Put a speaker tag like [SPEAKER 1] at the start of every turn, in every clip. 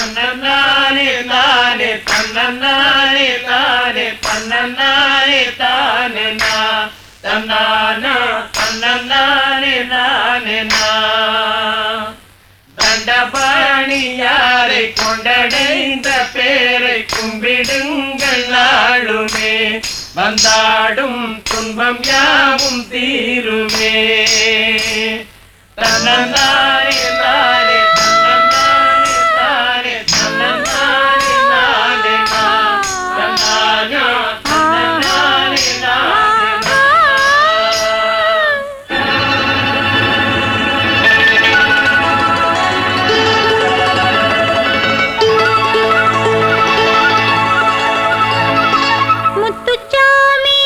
[SPEAKER 1] தன்னே தானே தன்னே தானே தன்னே தானே நா தன்னானா தன்னே நானே நா தண்டபாணியாரை கொண்டடைந்த பேரை கும்பிடுங்கள் நாளுமே வந்தாடும் துன்பம் யாவும் தீருமே தன்னந்தானே தானே தன்னந்தானே தானே தன்னந்தானே நானே நா தன்னானா தன்னந்தானே நானே நா
[SPEAKER 2] முத்துச்சாமி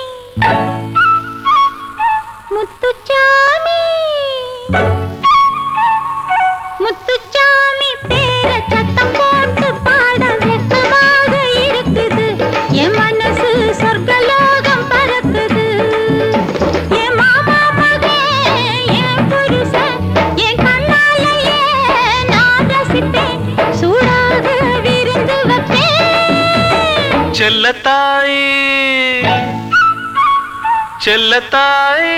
[SPEAKER 2] முத்துச்சாமி முத்துச்சாமி பேர சத்தம் போட்டு பாட வெக்கமாக இருக்குது என் மனசு சொர்க்கலோகம் பறக்குது என் மாமா மகன் என் புருஷன் என் கண்ணாலேயே நான் ரசிப்பேன் சூடாக விருந்து வைப்பேன்
[SPEAKER 1] செல்லத்தாய் செல்லத்தாய்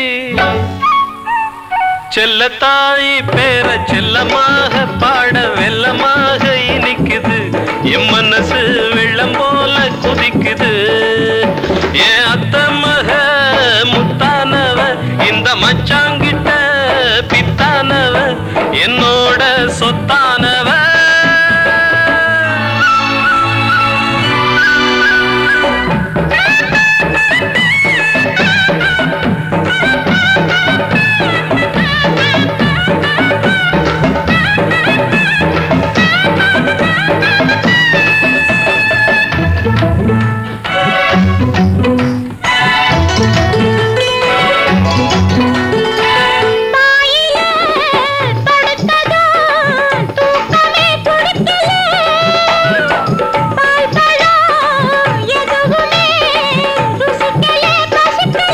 [SPEAKER 1] செல்லத்தாய் பேர செல்லமாக பாட வெள்ளமாக இனிக்குது என் மனசு வெள்ளம் போல குதிக்குது என் அத்த மக முத்தானவ இந்த மச்சாங்கிட்ட பித்தானவ என்னோட சொத்தானவ
[SPEAKER 2] தாயிலே தொடுத்ததும் தூக்கமே துடிக்கல. பால் பழம் எதுவுமே ருசிக்கல, பசிக்கல.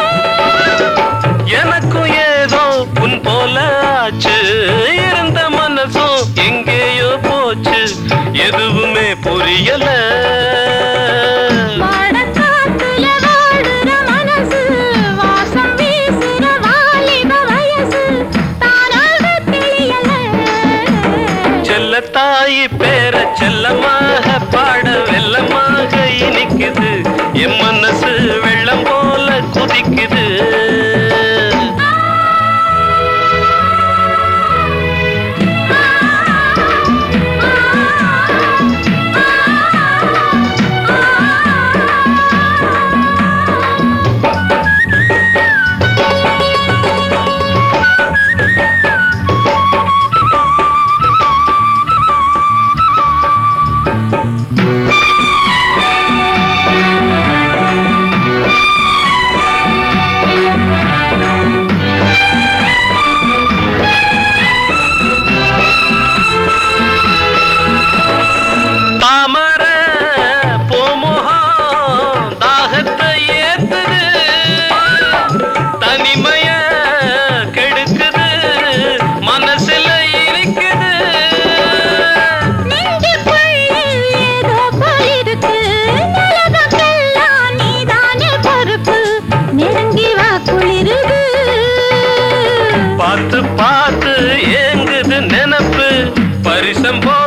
[SPEAKER 1] எனக்கும் ஏதோ உன் போல ஆச்சு இருந்த மனசும் எங்கேயோ போச்சு எதுவுமே புரியல
[SPEAKER 2] வாடக்காத்துல வாடுற மனசு, வாசம் வீசுற வாலிப வயசு, தானாக தெரியல.
[SPEAKER 1] செல்லத்தாயி பேர செல்லமாக பாட வெள்ளமாக இனிக்குது என் மனசு வெள்ளம் போல குதிக்குது தாமர பூமுகம் தாகத்தை ஏத்துது தனிமைய கெடுக்குது மனசுல இருக்குது
[SPEAKER 2] நெஞ்சுக்குள்ள ஏதோ போல் இருக்கு. உலகமெல்லாம் நீதானே பொறுப்பு. நெருங்கி வா குளிருது.
[SPEAKER 1] பார்த்து பார்த்து ஏங்குது நினப்பு பரிசம் போ